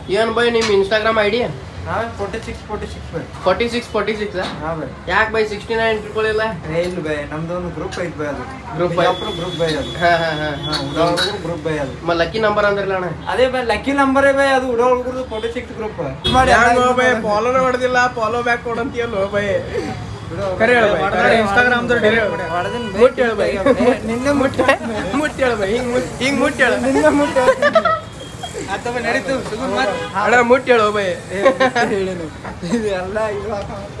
ಏನ್ ಬೈ ನಿಮ್ ಇನ್ಸ್ಟಾಗ್ರಾಮ್ ಐಡಿ ಹಾ ಫೋರ್ಟಿ ಸಿಕ್ಸ್ ಫೋರ್ಟಿ ಸಿಕ್ಸ್ ಬೈ ಫಾರ್ಟಿ ಸಿಕ್ಸ್ ಫಾರ್ಟಿ ಸಿಕ್ಸ್ ಹಾ ಬೈ ಯಾಕೆ ಬೈ ಸಿಕ್ಸ್ಟಿ ನೈನ್ ಇಟ್ಕೊಳ್ಳಿಲ್ಲ ಏ ಇಲ್ಲ ಬೈ ನಮ್ದು ಒಂದು ಗ್ರೂಪ್ ಐತ್ ಬೈ ಅದು Group ಐತ್. ಬಿಜಾಪುರ ಗ್ರೂಪ್ ಬೈ ಅದು ಹಾ ಹಾ ಹಾ ಹಾ ಉಡಾಳ್ಗುರು ಗ್ರೂಪ್ ಬೈ ಅದು ಮ ಲಕ್ಕಿ ನಂಬರ್ ಅಂದ್ರಲ್ಲ ಅಣ್ಣ ಅದೇ ಬೈ ಲಕ್ಕಿ ನಂಬರೇ ಬೈ ಅದು ಉಡಾಳ್ಗುರು ಫೋರ್ಟಿ ಸಿಕ್ಸ್ ಗ್ರೂಪ್ ಮಾಡಿ ಫಾಲೋನೇ ಹೊಡೆದಿಲ್ಲ ಫಾಲೋ ಬ್ಯಾಕ್ ಕೊಡಂತೀಯಲ್ಲ ಬೈ ಕರೆ ಹೇಳು ಬೈ. ಇನ್ಸ್ಟಾಗ್ರಾಮ್ ಮುಟ್ಟಿ ಹೇಳು ಬೈ. ನಿನ್ನೆ ಮುಟ್ಟ ಮುಟ್ಟಿ ಹೇಳು ಬೈ ಹಿಂಗ್ ಮುಟ್- ಹಿಂಗ್ ಮುಟ್ಟಿ ಹೇಳು ನಿನ್ನೆ ಮುಟ್ಟ ಅಥವಾ ನಡೀತು ಸುಗಮ್ ಮತ್ ಅಣ್ಣ ಮುಟ್ಟಿ ಹೇಳು ಬೈ ಹೇಳೇನು ಇದು ಎಲ್ಲ ಇದು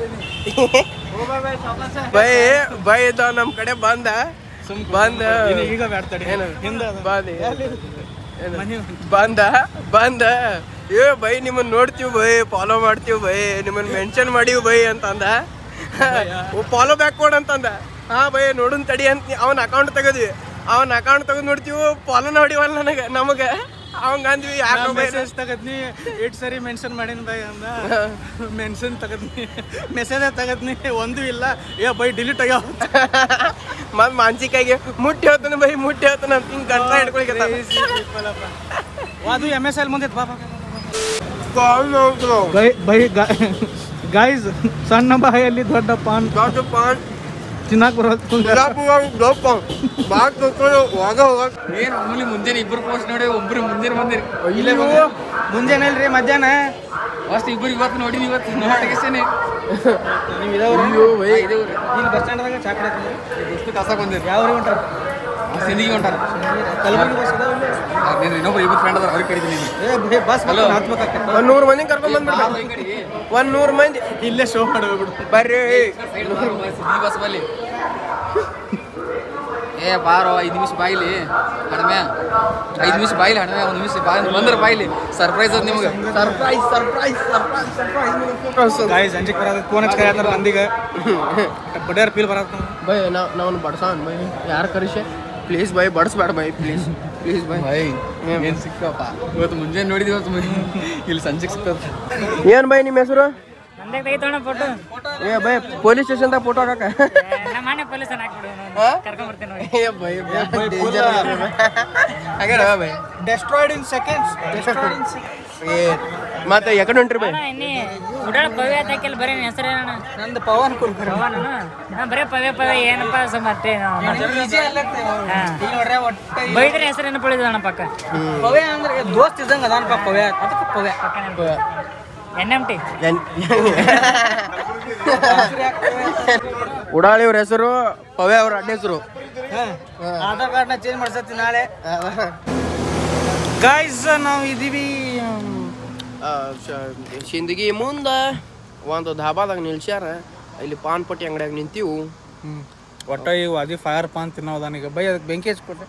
ಬೈ ಬೈ ಇದ್ದಾವ ನಮ್ ಕಡೆ ಬಂದ ಬಂದ ಈಗ ಬ್ಯಾಡ್ತಾಡಿ ಏನು ಹಿಂದೆ ಬಾದಿ ಏನು? ಬಂದ ಬಂದ ಏ ಬೈ ನಿಮ್ಮನ್ನ ನೋಡ್ತೀವಿ ಬೈ ಫಾಲೋ ಮಾಡ್ತೀವಿ ಬೈ ನಿಮ್ಮನ್ನ ಮೆನ್ಷನ್ ಮಾಡೀವಿ ಬೈ ಅಂತಂದ ಫಾಲೋ ಬ್ಯಾಕ್ ಕೊಡ್ ಅಂತಂದ ಹಾ ಬೈ ನೋಡುನ್ ತಡಿ ಅಂತ ಅವನ ಅಕೌಂಟ್ ತೆಗದ್ವಿ ಅವನ ಅಕೌಂಟ್ ತೆಗೆದು ನೋಡ್ತೀವಿ ಫಾಲೋ ನೋಡಿವಲ್ಲ ನನಗೆ ನಮಗೆ ಅವಂಗ ಅಂದ್ವಿ ಯಾಕೆ ಬೈ ಮೆಸೇಜ್ ತಗದ್ನಿ ಏಟ್ ಸರಿ ಮೆನ್ಷನ್ ಮಾಡೀನಿ ಬೈ ಅಂದ ಮೆನ್ಷನ್ ತಗದ್ನಿ ಮೆಸೇಜ್ ತಗದ್ನಿ ಒಂದು ಇಲ್ಲ ಏ ಬೈ ಡಿಲೀಟ್ ಆಗ್ಯಾವ ಮತ್ ಮಾನಸಿಕಾಗಿ ಮುಟ್ಟಿ ಹೇಳ್ತಾನೆ ಬೈ ಮುಟ್ಟಿ ಹೇಳ್ತಾನೆ ಅಂತ ಹಿಂಗ್ ಗಂಟ ಹಿಡ್ಕೊಳಿಕತ್ತ ಅದು ಎಮ್ ಎಸ್ ಎಲ್ ಮುಂದೆ ಬಾ ಕಾಲ್ ನೋಡ್ರು ಬೈ ಗಾಯ್ಸ್ ಸಣ್ಣ ಬಾಯಲ್ಲಿ ದೊಡ್ಡ ಪಾನ್ ದೊಡ್ಡ ಪಾನ್ ತಿನ್ನಕ್ ಬರೋದು ದೊಪ್ಪ ಬಾಕ್ ತೊಗೊಂಡು ಹೋಗ ಹೋಗ ಏನು ಮಾಮೂಲಿ ಮುಂಜಾನೆ ಇಬ್ರು ಪೋಸ್ಟ್ ನೋಡಿ ಒಬ್ರು ಮುಂಜಾನೆ ಬಂದಿರಿ ಅಯ್ಯೋ ಮುಂಜಾನೆ ಅಲ್ರಿ ಮಧ್ಯಾಹ್ನ ಫಸ್ಟ್ ಇಬ್ರು ಇವತ್ತು ನೋಡಿನಿ ಇವತ್ತು ನೋಡಗೇನೆ ನೀವು ಇದಾವ್ರಿ ಅಯ್ಯೋ ಬೈ ಇಲ್ಲಿ ಬಸ್ ಸ್ಟ್ಯಾಂಡ್ದಾಗ ಚಾ ಕುಡಿಯಕ್ಕೆ ಎಷ್ಟು ಕಸ ಬಂದಿರಿ ಯಾವ ಊರಿಗೆ ಹೊಂಟಾರ ಸಿಂದಿಗೆ ಹೊಂಟಾರ ಕಲಬುರಗಿ ಬಸ್ ಇದಾವಲ್ಲ ನೀನು ಇನ್ನೊಬ್ರು ಇಬ್ರು ಫ್ರೆಂಡ್ ಅದಾರ ಅವ್ರಿಗೆ ಕರಿತೀನಿ ನೀನು ಏ ಬೇ ಬಸ್ ಹತ್ಬೇಕಾಗ್ತದೆ ಒಂದ್ ನೂರ್ ಮಂದಿ ಕರ್ಕೊಂಡ್ ಬಂದ್ಬಿಡ್ತಾರೆ ಈ ಕಡೆ ಒಂದ್ ನೂರ್ ಮಂದಿ ಇಲ್ಲೇ ಶೋ ಮಾಡ್ಬಿಡು ಬರ್ರಿ ಸೈಡ್ ಸಿಂದಿಗೆ ಬಸ್ ಬಲ್ಲಿ ಏ ಬಾರೋ ಐದು ನಿಮಿಷ ಬಾಯಿಲಿ ಹಣಮೆ ಐದು ನಿಮಿಷ ಬಾಯಿಲಿ ಹಣಮೆ ಒಂದು ನಿಮಿಷ ಬಾಯಿ ಬಂದ್ರೆ ಬಾಯಿಲಿ ಸರ್ಪ್ರೈಸ್ ಅದ ನಿಮಗೆ surprise surprise surprise surprise guys ಅಂಜಿಕ್ ಬರೋದು ಫೋನ್ ಹಚ್ಚಿ ಕರೆಯತ್ತಾರ ಮಂದಿಗೆ ಬಡ್ಯಾರ ಫೀಲ್ ಬರತ್ತ ಬೈ ನಾವ್ ನಾವ್ ಬಡ್ಸಾನ್ ಬೈ ಯಾರು ಕರಿಷೆ ಪ್ಲೀಸ್ ಬೈ ಬಡ್ಸ್ಬೇಡ ಬೈ ಪ್ಲೀಸ್ ಪ್ಲೀಸ್ ಬೈ ಬೈ ಏನು ಸಿಕ್ಕಪ್ಪ ಇವತ್ತು ಮುಂಜಾನೆ ನೋಡಿದ್ವಿ ಇವತ್ತು ಮುಂಜಾನೆ ಇಲ್ಲಿ ಸಂಜೆಗೆ ಸಿಗ್ತದೆ ಏನ್ ಬೈ ನಿಮ್ಮ ಹೆಸರು ನಂದೇ ತೆಗಿತೋಣ ಫೋಟೋ ಏ ಬೈ ಪೊಲೀಸ್ ಸ್ಟೇಷನ್ದಾಗ ಫೋಟೋ ಹಾಕಕ ನಮ್ಮ ಮನೆ ಪೊಲೀಸ್ ಹಾಕ್ಬಿಡು ಹಾ? ಕರ್ಕೊಂಡ್ ಬರ್ತೀನಿ ನೋಡಿ ಏ ಬೈ ಡೇಂಜರ್ ಹಾಗಾರ ಬೈ destroyed in seconds destroyed in ಏ ಮತ್ತೆ ಯಾಕಡೆ ಹೊಂಟ್ರಿ ಬೈ ಅಣ್ಣ ಇನ್ನಿ ಉಡಾಳ ಪವ್ಯ ಹಾಕಿಲ್ಲ ಬರೀ ಹೆಸರು ಅಣ್ಣ ನಂದು ಪವನ್ ಕುಲ್ಕರ್ಣಿ ಪವನ ನಾ ಬರೀ ಪವ್ಯ ಪವ್ಯ ಏನಪ್ಪ ಸ ಮತ್ತೆ ಈಜಿ ಅಲ್ಲ ಹಾ. ಇಲ್ಲಿ ನೋಡ್ರೆ ಒಟ್ಟ ಬೈದ್ರೆ ಹೆಸರು ಏನು ಪಳಿದ ಅಣ್ಣ ಪಕ್ಕ ಪವ್ಯ ಅಂದ್ರೆ ದೋಸ್ತ್ ಇದ್ದಂಗ ಅದಾನಪ್ಪ ಪವ್ಯ ಅದಕ್ಕೆ Pavya N M T N- ಉಡಾಳಿ ಅವ್ರ ಹೆಸರು ಪವ್ಯ ಅವ್ರ ಅಡ್ಡ ಹೆಸರು ಆಧಾರ್ ಕಾರ್ಡ್ನ ಚೇಂಜ್ ಮಾಡ್ಸತ್ತಿ ನಾಳೆ ಗಾಯ್ಸ್ ನಾವು ಇದೀವಿ ಆ, ಶ- ಶಿಂದಗಿ ಮುಂದ ಒಂದು ಧಾಬಾದಾಗ ನಿಲ್ಸ್ಯಾರ ಇಲ್ಲಿ ಪಾನ್ ಪಟ್ಟಿ ಅಂಗಡಿಯಾಗ ನಿಂತೀವು ಒಟ್ಟ ಇವು ಅದಿ ಫೈರ್ ಪಾನ್ ತಿನ್ನೋದಾನೀಗ ಬೈ ಅದಕ್ಕೆ ಬೆಂಕಿ ಹಚ್ಕೊಟ್ಟೆ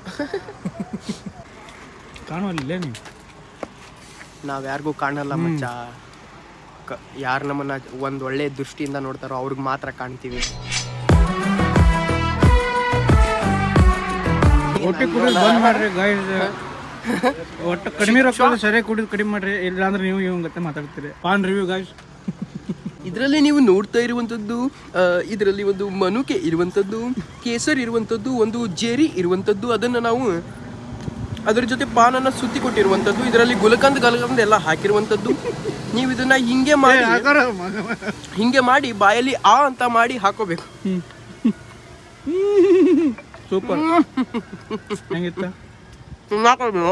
ಕಾಣುವಲ್ಲ ನೀವು ನಾವ್ ಯಾರಿಗೂ ಕಾಣಲ್ಲ ಮಚ್ಚ ಯಾರು ನಮ್ಮನ್ನ ಒಂದ್ ಒಳ್ಳೆ ದೃಷ್ಟಿಯಿಂದ ನೋಡ್ತಾರೋ ಅವ್ರಿಗೆ ಮಾತ್ರ ಕಾಣ್ತೀವಿ ಒಟ್ಟಿ ಕುಡಿದು ಬಂದ್ ಮಾಡ್ರಿ ಗಾಯ್ಸ್ ಒಟ್ಟು ಕಡಿಮೆ ರೊಕ್ಕ ಸರಿಯಾಗಿ ಕುಡಿದು ಕಡಿಮೆ ಮಾಡ್ರಿ ಇಲ್ಲ ಅಂದ್ರೆ ನೀವು ಇವ್ ಗತ್ತೆ ಮಾತಾಡ್ತೀರಿ ಪಾನ್ ರಿವ್ಯೂ ಗಾಯ್ಸ್ ಇದರಲ್ಲಿ ನೀವು ನೋಡ್ತಾ ಇರುವಂತದ್ದು ಆ, ಇದರಲ್ಲಿ ಒಂದು ಮನುಕೆ ಇರುವಂತದ್ದು ಕೇಸರ್ ಇರುವಂತದ್ದು ಒಂದು ಜೇರಿ ಇರುವಂತದ್ದು ಅದನ್ನ ನಾವು ಅದರ ಜೊತೆ ಪಾನನ್ನ ಸುತ್ತಿ ಕೊಟ್ಟಿರುವಂತದ್ದು ಇದರಲ್ಲಿ ಗುಲಕಂದ್ ಗಲಕಂದ್ ಎಲ್ಲ ಹಾಕಿರುವಂತದ್ದು ನೀವು ಇದನ್ನ ಹಿಂಗೆ ಮಾಡಿ ಹಿಂಗೆ ಮಾಡಿ ಬಾಯಲ್ಲಿ ಆ ಅಂತ ಮಾಡಿ ಹಾಕೋಬೇಕು ಸೂಪರ್ ಹೆಂಗಿತ್ತ ತಿನ್ನಾಕೋಬೇಕು.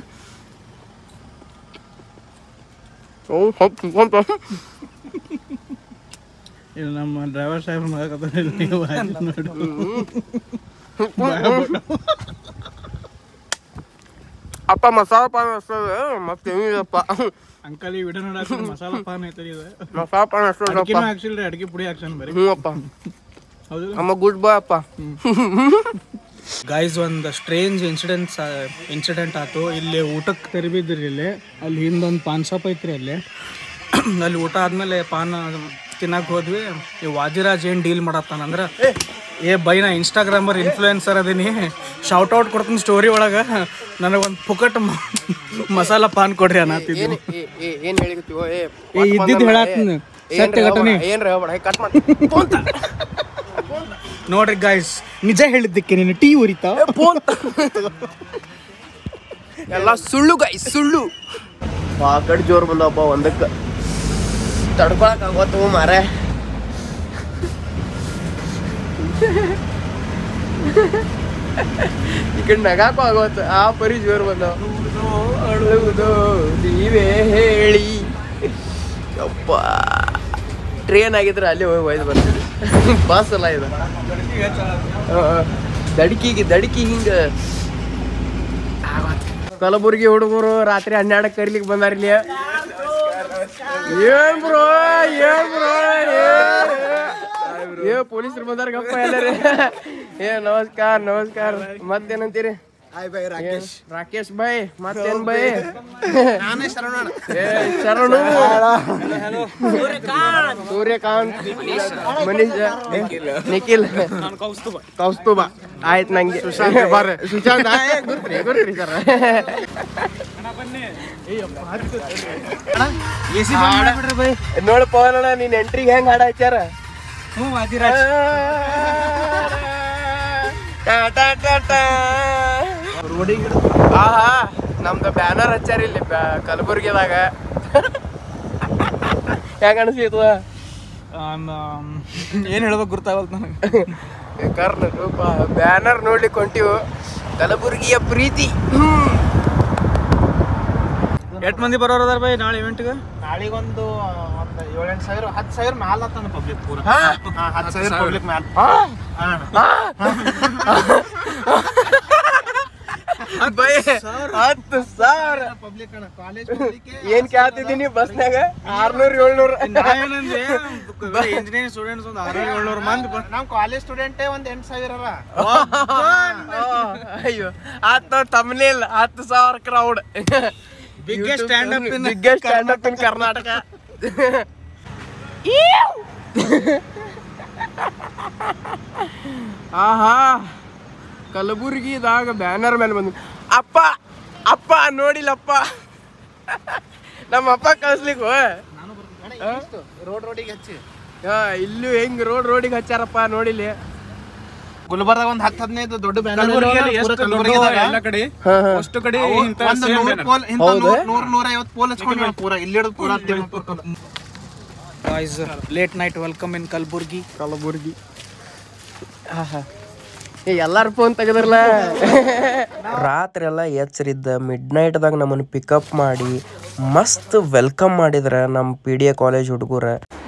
ಓ, ಸ್ವಲ್ಪ ತಿನ್ಕೊಂತ. ಇದು ನಮ್ಮ ಡ್ರೈವರ್ ಸಾಹೇಬ್ರ ಮಗ ನೀವು ಆಯ್ತು ನೋಡಿ ಅಪ್ಪ ಮಸಾಲ ಪಾನ ಅಷ್ಟೇ ಮತ್ತೇನಿಲ್ಲಪ್ಪ ಅಂಕಲ್ ಈ ವಿಡಿಯೋ ನೋಡಕ್ಕೆ ಮಸಾಲ ಪಾನ್ ಐತೆ ಇದು ಮಸಾಲ ಪಾನ ಅಷ್ಟೇ ಅಡ್ಗಿನೂ ಹಾಕ್ಸಿಲ್ರಿ ಅಡ್ಗೆ ಪುಡಿ ಹಾಕ್ಸನ್ ಬರೀ ಹ್ಞೂ ಅಪ್ಪ ಹೌದು ಅಮ್ಮ ಗುಡ್ ಬಾಯ್ ಅಪ್ಪ ಗಾಯ್ಸ್ ಒಂದು ಸ್ಟ್ರೇಂಜ್ ಇನ್ಸಿಡೆಂಟ್ಸ್ ಇನ್ಸಿಡೆಂಟ್ ಆಯ್ತು ಇಲ್ಲಿ ಊಟಕ್ಕೆ ತೆರಬಿದ್ರಿ ಇಲ್ಲಿ ಅಲ್ಲಿ ಹಿಂದೊಂದು ಪಾನ್ ಶಾಪ್ ಐತ್ರಿ ಅಲ್ಲಿ ಅಲ್ಲಿ ಊಟ ಆದ್ಮೇಲೆ ಪಾನ್ ತಿನ್ನಕ್ಕೆ ಹೋದ್ವಿ ಈ ವಾಜಿರಾಜ್ ಏನು ಡೀಲ್ ಮಾಡತ್ತಾನಂದ್ರೆ ಏ ಬೈ ನಾ ಇನ್ಸ್ಟಾಗ್ರಾಮರ್ ಇನ್ಫ್ಲೂಯೆನ್ಸರ್ ಅದೀನಿ ಶೌಟ್ ಔಟ್ ಕೊಡ್ತೀನಿ ಸ್ಟೋರಿ ಒಳಗೆ ನನಗೊಂದು ಪುಕಟ್ ಮ- ಮಸಾಲ ಪಾನ್ ಕೊಡ್ರಿ ಅನ್ನತ್ತಿದ್ದೀನಿ ಏನ್ ಏ- ಏ- ಏನ್ ಹೇಳಿಕತ್ತೀವೋ ಏ ಏ, ಇದ್ದಿದ್ದು ಹೇಳತ್ತೀನಿ. ಸತ್ಯ ಘಟನೆ. ಏನ್ರ ಹೇಳ್ಬೇಡ ಕಟ್ ಮಾಡಿ ನೋಡ್ರಿ ಗಾಯ್ಸ್ ನಿಜ ಹೇಳಿದ್ದಕ್ಕೆ ನೀನು ಟೀ ಉರಿತಾ ಎಲ್ಲ ಸುಳ್ಳು ಗೈ ಸುಳ್ಳು ಆ ಕಡೆ ಜೋರು ಬಂದವಪ್ಪ ಒಂದಕ್ಕೆ ತಡ್ಕೊಳಕ್ ಆಗೋತು ಮಾರೆ ಈ ಕಡೆ ನಗಾಕು ಆಗೋತು ಆ ಪರಿ ಜೋರು ಬಂದವ ಅಳುವುದು ನೀವೇ ಹೇಳಿ ಯಪ್ಪ ಟ್ರೇನ್ ಆಗಿದ್ರೆ ಅಲ್ಲಿ ಹೋಗಿ ಒಯ್ದು ಬರ್ತೀವಿ ಬಸ್ ಅಲ್ಲ ಇದು ಆ, ಆ. ದಡ್ಕಿಗೆ ದಡ್ಕಿ ಹಿಂಗ ಕಲಬುರ್ಗಿ ಹುಡುಗರು ರಾತ್ರಿ ಹನ್ನೆರಡಕ್ಕೆ ಕರಿಲಿಕ್ಕೆ ಬಂದಾರ ಇಲ್ಲಿ ಏನ್ ಬ್ರೋ ಏನ್ ಬ್ರೋ ಏ ಪೊಲೀಸರು ಬಂದಾರ ಗಪ್ಪ ಎಲ್ಲಾರ ಏ ನಮಸ್ಕಾರ ನಮಸ್ಕಾರ ಮತ್ತೇನಂತೀರಿ ಏನ್? ರಾಕೇಶ್ ಬಾಯ್ ಮತ್ತೇನ್ ಬಾಯ್ ಏ ಶರಣು ಸೂರ್ಯಕಾಂತ್ ಮನೀಶ್ ನಿಖಿಲ್ ಕೌಸ್ತುಬ ಆಯ್ತು ನಂಗೆ ಸುಶಾಂತ್ ಆಯ್, ಗುರ್ತ್ರಿ ಗುರ್ತ್ರಿ ಸರ್ ನೋಡು ಪವನ್ ಅಣ್ಣ ನೀನ್ ಎಂಟ್ರಿಗೆ ಹೆಂಗ್ ಹಾಡ ಹಚ್ಚಾರ ಹ್ಞೂ ವಾದಿರಾಜ್ ಟಾ ಟಾ ಟಾ ಟಾ. ಆಹಾ ನಮ್ದು ಬ್ಯಾನರ್ ಹಚ್ಚಾರ ಇಲ್ಲಿ ಬ್ಯಾ- ಕಲಬುರ್ಗಿದಾಗ ಹೆಂಗ ಅನಿಸ್ತದ ಏನು ಹೇಳ್ಬೇಕು ಗೊತ್ತಾಗಲ್ತು ನನಗೆ ಕರ್ನ ರೂಪ ಬ್ಯಾನರ್ ನೋಡ್ಲಿಕ್ಕೆ ಹೊಂಟಿವು ಕಲಬುರ್ಗಿಯ ಪ್ರೀತಿ ಎಷ್ಟು ಮಂದಿ ಬರೋರು ಅದಾರ ಬೈ ನಾಳೆ ಇವೆಂಟ್ಗೆ ನಾಳಿಗೊಂದು ಒಂದು ಏಳೆಂಟು ಸಾವಿರ ಹತ್ತು ಸಾವಿರ ಮ್ಯಾಲ ಹತ್ತಾನ ಪಬ್ಲಿಕ್ ಪೂರ ಹಾ? ಹತ್ತು ಸಾವಿರ ಪಬ್ಲಿಕ್ ಮ್ಯಾಲ ಬೈ ಹತ್ತು ಸಾವಿರ ಪಬ್ಲಿಕ್ ಅಣ್ಣ ಕಾಲೇಜ್ ಏನ್ ಕೇಳ್ತಿದ್ದೀನಿ ಬಸ್ನಾಗ ಆರ್ನೂರ್ ಏಳ್ನೂರ್ ನಾವೇನಂದ್ರೆ ಇಂಜಿನಿಯರಿಂಗ್ ಸ್ಟೂಡೆಂಟ್ಸ್ ಒಂದು ಆರು ಏಳ್ನೂರು ಮಂದಿ ಬ- ನಮ್ ಕಾಲೇಜ್ ಸ್ಟೂಡೆಂಟೇ ಒಂದ್ ಎಂಟು ಸಾವಿರ ಅಲ್ಲ ಅಯ್ಯೋ ಆತ ತಮ್ಮನೇಲ್ ಹತ್ತು ಸಾವಿರ crowd Biggest stand-up in- biggest stand up in Karnataka ಆಹಾ ಕಲಬುರ್ಗಿದಾಗ ಬ್ಯಾನರ್ ಮೇಲೆ ಬಂದು ಅಪ್ಪ ಅಪ್ಪ ನೋಡಿಲ್ಲಪ್ಪ ನಮ್ಮ ಅಪ್ಪ ಕಳಿಸ್ಲಿಕ್ಕೆ ರೋಡ್ ರೋಡಿಗೆ ಹಚ್ಚಿ ಹಾ ಇಲ್ಲೂ ಹೆಂಗ್ ರೋಡ್ ರೋಡಿಗೆ ಹಚ್ಚಾರಪ್ಪ ನೋಡಿಲಿ ಗುಲ್ಬರ್ದಾಗ ಒಂದ್ ಹತ್ತು ಹದಿನೈದು ದೊಡ್ಡ ಕಲಬುರ್ಗಿಯಲ್ಲಿ ಎಷ್ಟು ದೊಡ್ಡದು ಎಲ್ಲ ಕಡೆ ಹಾ ಹಾ ಅಷ್ಟು ಕಡೆ ಇಂಥ ಒಂದು same ನೂರು banner. ಪೋಲ್ ಇಂಥ ಹೌದಾ? ನೂರ್ ನೂರ್ ನೂರ ಐವತ್ತು ಪೋಲ್ ಹಚ್ಕೊಂಡು ಪೂರ ಇಲ್ಲಿ ಹಿಡಿದು ಪೂರ Guys, late night welcome in Kalaburagi Kalaburagi ಆಹಾ. ಏ ಎಲ್ಲಾರ ಫೋನ್ ತೆಗದ್ರಲ್ಲ ರಾತ್ರಿ ಎಲ್ಲ ಎಚ್ಚರಿದ್ದ ಮಿಡ್ ನೈಟ್ದಾಗ ನಮ್ಮನ್ನು ಪಿಕಪ್ ಮಾಡಿ ಮಸ್ತ್ ವೆಲ್ಕಮ್ ಮಾಡಿದ್ರ ನಮ್ಮ ಪಿ ಡಿ ಎ ಕಾಲೇಜ್ ಹುಡುಗರ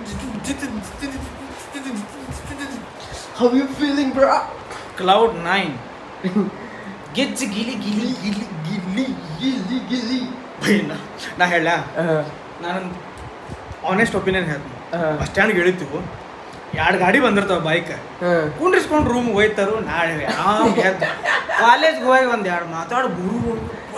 how you feeling bro cloud nine ಗಿಚ್ ಗಿಲಿ ಗಿಲಿ ಗಿಲಿ ಗಿಲ್ಲಿ ಗಿಲ್ಲಿ ಗಿಲ್ಲಿ ಬೈ, ನಾ- ನಾ ಹೇಳ ನಾನು ಆನೆಸ್ಟ್ ಒಪಿನಿಯನ್ ಹೇಳ್ತೀನಿ ಬಸ್ ಸ್ಟ್ಯಾಂಡ್ಗೆ ಇಳಿತೀವಿ ಎರಡು ಗಾಡಿ ಬಂದಿರ್ತಾವ ಬೈಕ್ ಕುಂಡ್ರಿಸ್ಕೊಂಡು ರೂಮ್ ಹೋಯ್ತಾರು ನಾಳೆ ಯಾವ ಕಾಲೇಜ್ಗೆ ಹೋಗಿ ಒಂದು ಎರಡು ಮಾತಾಡಿ ಗುರು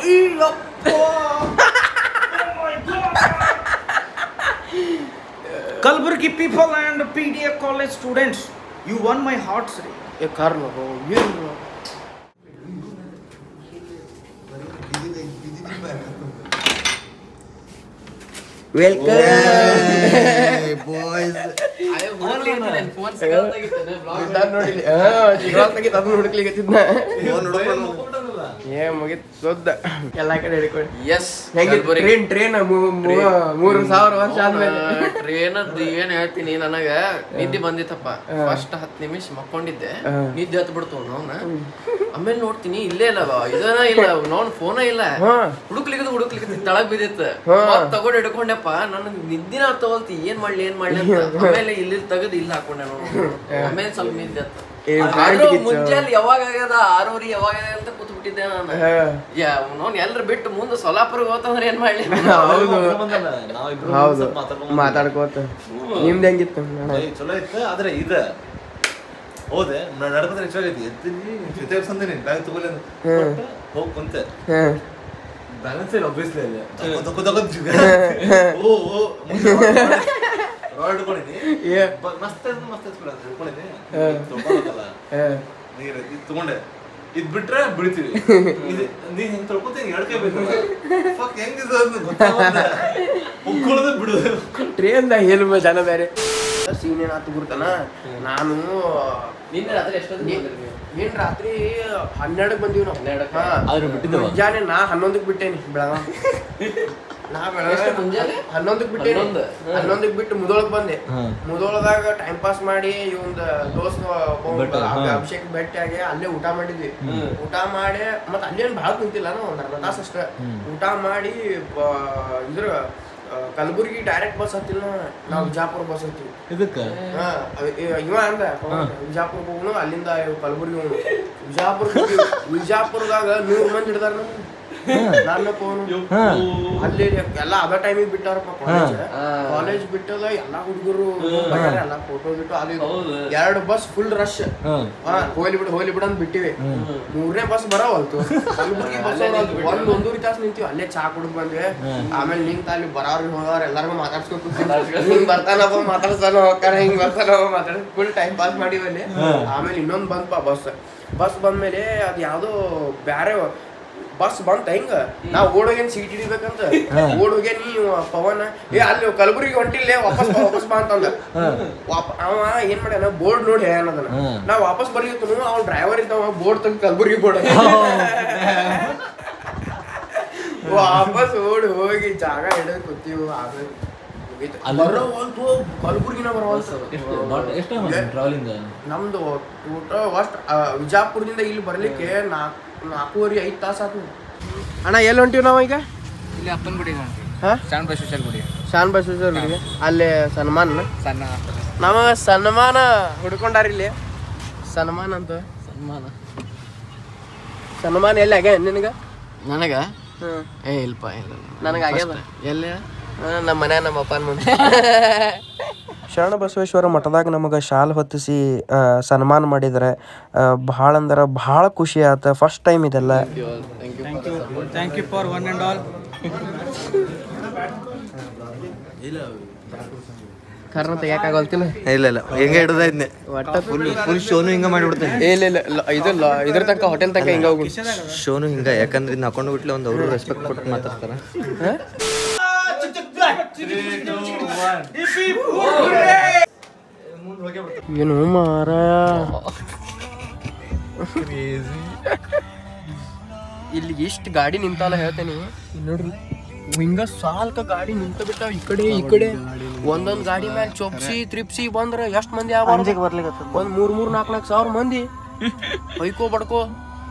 Kalaburagi people and P D A college students you won my hearts ರೀ ಏ ಕಾರ್ನ ಏನು ಏ ಮುಗಿತ್ ಸೊದ್ದ ಎಲ್ಲಾ ಕಡೆ ಹಿಡ್ಕೊಂಡು ಎಸ್ ಹೆಂಗಿತ್ತು ಟ್ರೈನ್ ಟ್ರೈನ್ ಮೂರು ಸಾವಿರ ವರ್ಷ ಆದ್ಮೇಲೆ ಟ್ರೇನದ್ ಏನ್ ಹೇಳ್ತೀನಿ ನನಗ ನಿದ್ದೆ ಬಂದಿತ್ತಪ್ಪ ಫಸ್ಟ್ ಹತ್ತು ನಿಮಿಷ ಮಕ್ಕೊಂಡಿದ್ದೆ ನಿದ್ದೆ ಹತ್ ಬಿಡ್ತು ನೋನ ಆಮೇಲೆ ನೋಡ್ತೀನಿ ಇಲ್ಲೇ ಇಲ್ಲ ಅವ. ಇದನ ಇಲ್ಲ ನೋನ್ ಫೋನ ಇಲ್ಲ ಹಾ. ಹುಡುಕ್ಲಿಕ್ಕೆ ಹುಡುಕ್ಲಿಕ್ಕೆ ತಳಗ್ ಬಿದ್ದಿತ್ತು ಮತ್ತ್ ತಗೊಂಡ್ ಹಿಡ್ಕೊಂಡೆಪ್ಪ ನನಗ್ ನಿದ್ದಿನ ತಗೊಳ್ತಿ ಏನ್ ಮಾಡ್ಲಿ ಏನ್ ಮಾಡ್ಲಿ ಅಂತ ಆಮೇಲೆ ಇಲ್ಲಿ ತೆಗೆದು ಇಲ್ಲಿ ಹಾಕೊಂಡೆ ನೋಡು ಆಮೇಲೆ ಸ್ವಲ್ಪ ನಿದ್ದೆ ಹತ್ತು. ಏ, ಆದ್ರೂ ಗಾಡಿ ಕಿಚ್ಚು. ಮುಂಜಾನೆ ಯಾವಾಗ ಆಗ್ಯದ ಆರೂವರೆ ಯಾವಾಗ ಆಗ್ಯದ ಅಂತ ಕೂತ್ ಬಿಟ್ಟಿದ್ದೆ ನಾನು ಹಾ. ಯಾ ನೋನ್ ಎಲ್ರು ಬಿಟ್ಟು ಮುಂದೆ ಸೊಲಾಪುರ್ಗೆ ಹೋತಂದ್ರೆ ಏನ್ ಮಾಡ್ಲಿ ಹೌದು ಹೌದು ಮಾತಾಡ್ಕೋತ ನಿಮ್ದು ಹೆಂಗಿತ್ತು ಅಣ್ಣ? ಏಯ್, ಚಲೋ ಇತ್ತು ಆದ್ರೆ ಇದ ಹೋದೆ ನಾನು ನಡ್ಕೊಂಡ್ರೆ ನಿಜವಾಗ ಐತಿ ಎತ್ತೀನಿ ಜೊತೆ ಸಂದೇನೆ ಬ್ಯಾಗ್ ತಗೊಳ್ಳಿ ಹೋಗಿ ಕುಂತೆ ಹ್ಮ್. ಬ್ಯಾಲೆನ್ಸ್ ಇಲ್ಲ ಒಬ್ವಿಯಸ್ಲಿ ಅಲ್ಲಿ ತಗೋ ತಗೋ ಓ ಓ ರಾಡ್ ಹಿಡ್ಕೊಂಡಿನಿ ಏ. ಬ- ಮಸ್ತ್ ಐತೆ, ಮಸ್ತ್ ಐತೆ ಹಿಡ್ಕೊಂಡಿನಿ ತೊಳ್ಕೊಳಕಲ್ಲ ಹೇ. ನೀರು ಇದು ತಗೊಂಡೆ ಇದ್ ಬಿಟ್ರೆ ಬಿಡ್ತೀವಿ ಇದು ನೀ ಹೆಂಗ್ ತೊಳ್ಕೊತೀನಿ ಎಡ್ಕೆ ಬೇಕು ಫಕ್ ಹೆಂಗಿದ ಅಂತ ಗೊತ್ತಾಗಲ್ಲ ಉಕ್ಕೊಳ್ಳೋದೇ ಬಿಡೋದು ಟ್ರೈನ್ದಾಗ ಹೇಳುವ ಜನ ಬೇರೆ ಸೀನ್ ಏನಾತು ಗುರ್ತಾನ ನಾನು ನಿನ್ನೆ ರಾತ್ರಿ ಎಷ್ಟೊತ್ತಿಗೆ ಬಂದ್ರಿ ನೀವು? ಏನ್ ರಾತ್ರಿ ಹನ್ನೆರಡಕ್ಕೆ ಬಂದೀವಿ ನಾವು ಹನ್ನೆರಡಕ್ಕೆ? ಹಾ. ಆದ್ರೆ ಬಿಟ್ಟಿದ್ದವ? ಮುಂಜಾನೆ ನಾ ಹನ್ನೊಂದಕ್ಕೆ ಬಿಟ್ಟೇನಿ ಬೆಳಗಾವ್ ನಾ ಎಷ್ಟು ಮುಂಜಾನೆ? ಹನ್ನೊಂದಕ್ಕೆ ಬಿಟ್ಟೆ ಹನ್ನೊಂದು? ಹನ್ನೊಂದಕ್ಕೆ ಬಿಟ್ಟು ಮುದೋಳಕ್ ಬಂದೆ ಹಾ. ಮುದೋಳದಾಗ ಟೈಮ್ ಪಾಸ್ ಮಾಡಿ ಇವಂದ ದೋಸ್ತ ಒಬ್ಬ ಭಟ್ಟ, ಹಾ. ಅಭಿಷೇಕ್ ಭೇಟಿಯಾಗಿ ಅಲ್ಲೇ ಊಟ ಮಾಡಿದ್ವಿ ಊಟ ಮಾಡಿ ಮತ್ತ ಅಲ್ಲೇನ್ ಭಾಳ ಕುಂತಿಲ್ಲ ನಾವು ಒಂದ್ ಅರ್ಧ ತಾಸು ಅಷ್ಟ ಊಟ ಮಾಡಿ ಬ- ಇದ್ರ ಆ, ಕಲಬುರ್ಗಿ ಡೈರೆಕ್ಟ್ ಬಸ್ ಹತ್ತಿಲ್ಲ ನಾವು ವಿಜಾಪುರ ಬಸ್ ಹತ್ತೀವಿ ಇದಕ್ಕ ಹಾ, ಅವ- ಇವ- ಇವ ಅಂದ ವಿಜಾಪುರ ಹೋಗುನು ಅಲ್ಲಿಂದ ಇವ್ ಕಲಬುರ್ಗಿ ಹೋಗುನು ವಿಜಾಪುರ ವಿಜಾಪುರದಾಗ ನೂರ್ ಮಂದಿ ಹಿಡ್ದಾರ ನಮ್ಗೆ ನನ್ನ ಫೋನು ಅಲ್ಲಿ ಎಲ್ಲ ಅದ ಟೈಮಿಗೆ ಬಿಟ್ಟಾರಪ್ಪ ಕಾಲೇಜ್ ಕಾಲೇಜ್ ಬಿಟ್ಟದ ಎಲ್ಲಾ ಹುಡುಗರು ಎಲ್ಲ ಫೋಟೋ ಗಿಟೋ ಅದು ಇದು. ಎರಡು ಬಸ್ ಫುಲ್ ರಶ್ ಹೋಲಿ ಬಿಡು ಹೋಲಿ ಬಿಡು ಅಂತ ಬಿಟ್ಟಿವಿ ಮೂರನೇ ಬಸ್ ಬರವಲ್ತು ಕಲಬುರ್ಗಿ ಬಸ್ ಒಂದ್ ಒಂದೂವರೆ ತಾಸು ನಿಂತೀವಿ ಅಲ್ಲೇ ಚಾ ಕುಡಿದ್ ಬಂದ್ವಿ ಆಮೇಲೆ ನಿಂತ ಅಲ್ಲಿ ಬರೋರು ಹೋಗೋರು ಎಲ್ಲರಿಗೂ ಮಾತಾಡ್ಸ್ಕೊತ ಹಿಂಗ್ ಬರ್ತಾನಪ್ಪ ಮಾತಾಡ್ತಾನ ಹೋಗ್ತಾನ ಹಿಂಗ್ ಬರ್ತಾನಪ್ಪ ಮಾತಾಡ್ ಫುಲ್ ಟೈಮ್ ಪಾಸ್ ಮಾಡಿವಿ ಅಲ್ಲಿ ಆಮೇಲೆ ಇನ್ನೊಂದ್ ಬಂದ್ಪ ಬಸ್ ಬಸ್ ಬಂದ್ಮೇಲೆ ಅದ್ ಯಾವ್ದೋ ಬ್ಯಾರೆ ಬಸ್ ಬಂತ ಹಿಂಗ ನಾ ಓಡೋಗೇನ್ ಸೀಟ್ ಹಿಡಿಬೇಕಂತ ಓಡೋಗೆ ನೀ ಪವನ್ ಏ ಅಲ್ಲಿ ಕಲಬುರ್ಗಿ ಹೊಂಟಿಲ್ಲೇ ವಾಪಸ್ ಬಾ ವಾಪಸ್ ಬಾ ಅಂತಂದ ವಾಪ ಅವ ಏನ್ ಮಾಡ್ಯಾನ ಬೋರ್ಡ್ ನೋಡಿ ಏನದನ ನಾ ವಾಪಸ್ ಬರ್ಲಿತ್ತು ಅವ್ನ ಡ್ರೈವರ್ ಇದ್ದವ ಬೋರ್ಡ್ ತಂದು ಕಲಬುರ್ಗಿ ಬೋರ್ಡ್ ವಾಪಸ್ ಓಡಿ ಹೋಗಿ ಜಾಗ ಹಿಡಿದು ಕೂತೀವಿ ಆಮೇಲೆ ಮುಗೀತು. ಬರೋವಲ್ತು ಕಲಬುರ್ಗಿನ ಬರೋವಲ್ತು ಎಷ್ಟು ಟ್ರಾವೆಲಿಂಗ್ ನಮ್ದು ಊಟ ಅಷ್ಟು ವಿಜಾಪುರದಿಂದ ಇಲ್ಲಿ ಬರ್ಲಿಕ್ಕೆ ನಾಲ್ಕು ನಾಲ್ಕೂವರೆ ಐದು ತಾಸು ಆತು ಅಣ್ಣ ಎಲ್ಲಿ ಹೊಂಟಿವಿ ನಾವು ಈಗ ಇಲ್ಲಿ ಅಪ್ಪನ ಗುಡಿ ಹಾ ಶಾನ್ ಬಸವೇಶ್ವರ ಗುಡಿ ಶಾನ್ ಬಸವೇಶ್ವರ ಗುಡಿಗೆ ಅಲ್ಲೇ ಸನ್ಮಾನ ಸಣ್ಣ ನಮಗೆ ಸನ್ಮಾನ ಹುಡ್ಕೊಂಡಾರ ಇಲ್ಲಿ ಸನ್ಮಾನ ಅಂತ ಸನ್ಮಾನ ಸನ್ಮಾನ ಎಲ್ಲಿ ಆಗ್ಯ ನಿನಗ ನನಗ ಹ್ಮ್ ಏ ಇಲ್ಪ ಇಲ್ಲ ನನಗೆ ಆಗ್ಯದ ಎಲ್ಲಿ ನಮ್ಮ ಮನೆ ನಮ್ಮ ಅಪ್ಪನ ಮುಂದೆ ಶರಣ ಬಸವೇಶ್ವರ ಮಠದಾಗ ನಮಗೆ ಶಾಲ್ ಹೊತ್ತಿಸಿ ಆ, ಸನ್ಮಾನ ಮಾಡಿದ್ರೆ ಭಾಳ ಅಂದ್ರೆ ಭಾಳ ಖುಷಿ ಆತ ಫಸ್ಟ್ ಟೈಮ್ ಇದೆಲ್ಲ thank you thank you for one and all ಕರ್ನ ತೆಗಿಯಕ್ಕಾಗಲ್ತಿಲ್ಲ ಇಲ್ಲ ಇಲ್ಲ ಹೆಂಗ ಹಿಡ್ದೈದ್ನೆ ಫುಲ್ ಫುಲ್ ಶೋನು ಹಿಂಗ ಮಾಡಿಬಿಡ್ತೇನೆ ಇಲ್ಲ ಇಲ್ಲ ಇಲ್ಲ, ಇದು ಲ- ಇದ್ರ ತನಕ ಹೋಟೆಲ್ ತನಕ ಹಿಂಗ ಹೋಗು ಶೋನು ಹಿಂಗ ಯಾಕಂದ್ರೆ ಇದನ್ನ ಹಾಕೊಂಡು ಬಿಟ್ಲೆ ಒಂದು ಅವರು ರೆಸ್ಪೆಕ್ಟ್ ಕೊಟ್ಟು ಮಾತಾಡ್ತಾರ ಏನು ಮಾರ ಇಲ್ಲಿ ಎಷ್ಟು ಗಾಡಿ ನಿಂತಲ್ಲ ಹೇಳ್ತೇನೆ ಇಲ್ಲಿ ನೋಡ್ರಿ ಹಿಂಗ ಸಾಲ್ಕ ಗಾಡಿ ನಿಂತ ಬಿಟ್ಟಾವ ಈ ಕಡೆ ಈ ಕಡೆ ಒಂದೊಂದ್ ಗಾಡಿ ಮೇಲೆ ಚೊಪ್ಸಿ ತ್ರಿಪ್ಸಿ ಬಂದ್ರ ಎಷ್ಟ್ ಮಂದಿ ಯಾವ ಒಂದ್ ಮೂರ್ ಮೂರ್ ನಾಲ್ಕ್ ನಾಲ್ಕು ಸಾವಿರ ಮಂದಿ ಹೊಯ್ಕೋ ಬಡ್ಕೋ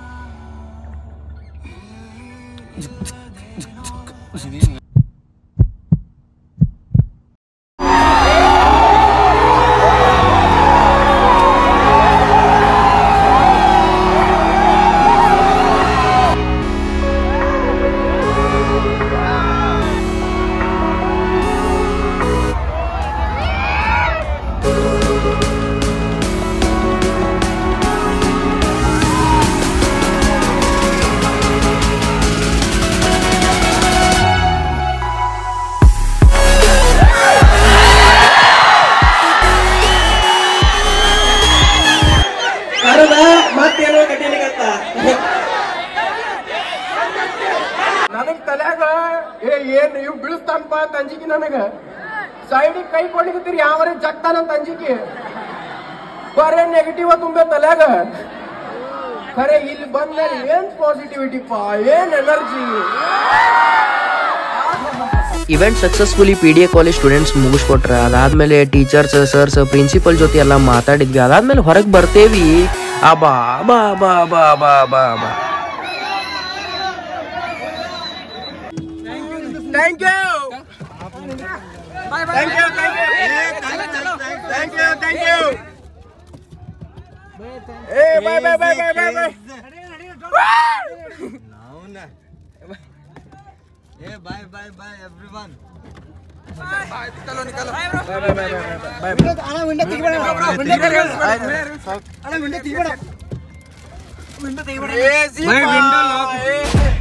ಮತ್ತೇನೋ ಕಟ್ಟಿಲಿಕತ್ತ ನನಗ್ ತಲ್ಯಾಗ ಏ ಏನ್ ಇವ್ ಬೀಳಿಸ್ತಾನಪ್ಪ ಅಂತ ಅಂಜಿಕೆ ನನಗ ಸೈಡಿಗೆ ಕೈ ಕೊಡ್ಲಿಕತ್ತೀರಿ ಯಾವರೇ ಜಗ್ತಾನಂತ ಅಂಜಿಕೆ ಬರೇ ನೆಗೆಟಿವ್ ತುಂಬೆ ತಲ್ಯಾಗ ಖರೆ ಇಲ್ಲಿ ಬಂದ್ಮೇಲೆ ಏನ್ ಪಾಸಿಟಿವಿಟಿ ಪಾ ಏನ್ energy event successfully P D A college students ಮುಗಿಸ್ಕೊಟ್ರ ಅದಾದ್ಮೇಲೆ ಟೀಚರ್ಸ್ ಸರ್ಸ್ ಪ್ರಿನ್ಸಿಪಲ್ ಜೊತೆ ಎಲ್ಲ ಮಾತಾಡಿದ್ವಿ ಅದಾದ್ಮೇಲೆ ಹೊರಗೆ ಬರ್ತೇವಿ ಆ ಬಾ ಬಾ ಬಾ ಬಾ ಬಾ ಬಾ ಬಾ thank you thank you thank you thank you thank you ಏ bye bye bye bye bye bye ಏ bye bye bye everyone Crazy, bye.